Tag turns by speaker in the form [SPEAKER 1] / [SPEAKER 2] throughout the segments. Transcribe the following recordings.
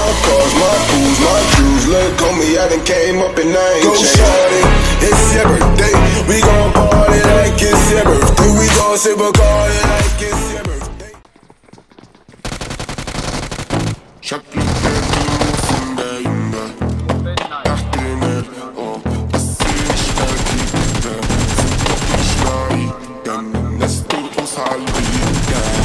[SPEAKER 1] My cars, my booze, my jewels. Look on me, I done came up and I ain't Go shorty, it's your birthday. We gon' party like it's your birthday. We gon' sip a party like it's your birthday.
[SPEAKER 2] شكلك كان دايما تحتمل اه بس مش باقي ده مش معي كان الناس ترقص عالبيت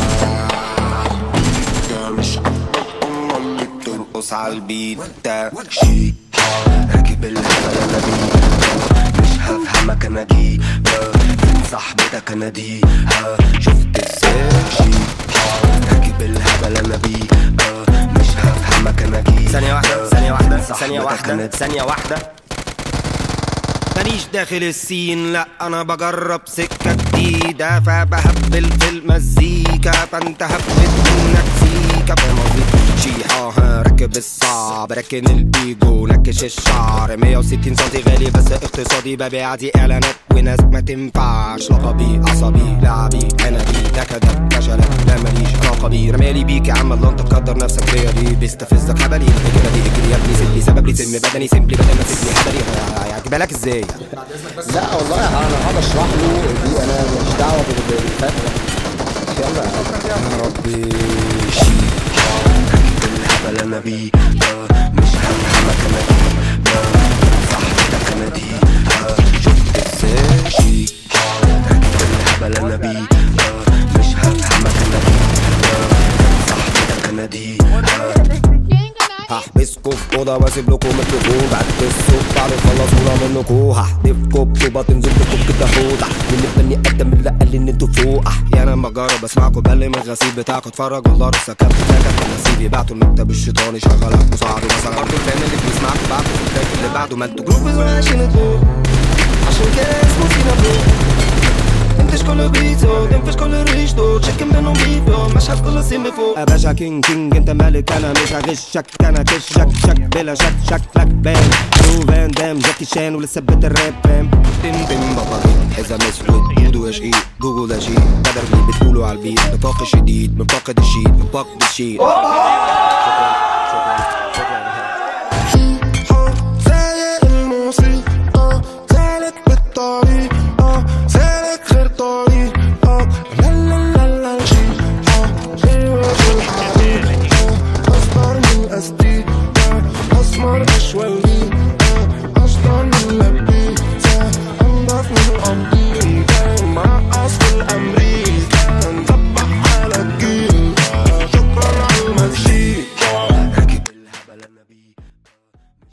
[SPEAKER 2] ده مش أما اللي بترقص
[SPEAKER 3] ترقص عالبيت ده شي ها راكب الهبل انا بيه مش هفهمك انا دي فين صاحبتك انا دي ها شفت ازاي شي ها راكب الهبل انا بيه مش هفهمك انا دي
[SPEAKER 4] ثانية واحدة ثانية واحدة ثانية
[SPEAKER 3] صاحبتك أنا
[SPEAKER 4] واحدة
[SPEAKER 3] دي.
[SPEAKER 4] ثانية واحدة ماليش داخل السين لا انا بجرب سكة جديدة فبهبل في المزيكا فانت هبت منك سيكا فاهم قصدي شيحة ها راكب الصعب راكن الايجو نكش الشعر 160 سنتي غالي بس اقتصادي ببيع دي اعلانات وناس ما تنفعش لقبي عصبي لعبي انا بي نكدك فشلك لا ماليش علاقة بيه رمالي بيك يا عم الله انت تقدر نفسك بيا ليه بيستفزك هبلي الفكرة دي اجري يا ابني سيبلي سبب لي سم بدني سيمبلي بدل ما تسيبني هبلي هجيبها لك ازاي
[SPEAKER 5] لا والله انا هقعد اشرح له دي انا مش دعوه بال- بالفتره يلا
[SPEAKER 4] يا ربي
[SPEAKER 3] الهبل انا بيه آه، مش هفهمك انا دي آه، صاحبتك انا دي آه، شفت ازاي شي الهبل انا بيه آه، مش هفهمك انا دي آه، صاحبتك انا دي آه،
[SPEAKER 4] هحبسكوا في اوضه واسيب لكم ميكروفون بعد الصوت بعد خلصونا منكوا هحدفكوا بطوبه تنزل لكم كده فوق من البني ادم اللي قال لي ان انتوا فوق احيانا بجرب اسمعكوا بل من الغسيل بتاعكوا اتفرج والله لسه كان كان نصيبي بعتوا المكتب الشيطاني شغلك مساعده مثلا برضه الفان اللي بيسمعكوا بعته في التراك اللي بعده ما انتوا جروب عشان الضوء عشان كده اسمه فينا بلو انتش كل بيتو تنفش كل ريشتو تشكن بينهم بيبو مشهد كل سيمي فوق يا باشا كينج كينج انت مالك انا مش هغشك انا كشك شك بلا شك شكلك بان شو فان دام جاكي شان ولسه الراب فام تم تم بابا حزام اسود بودو اشقيق جوجل اشيء بدر اللي بتقولوا على البيت نطاق شديد من فاقد الشيء من فاقد الشيء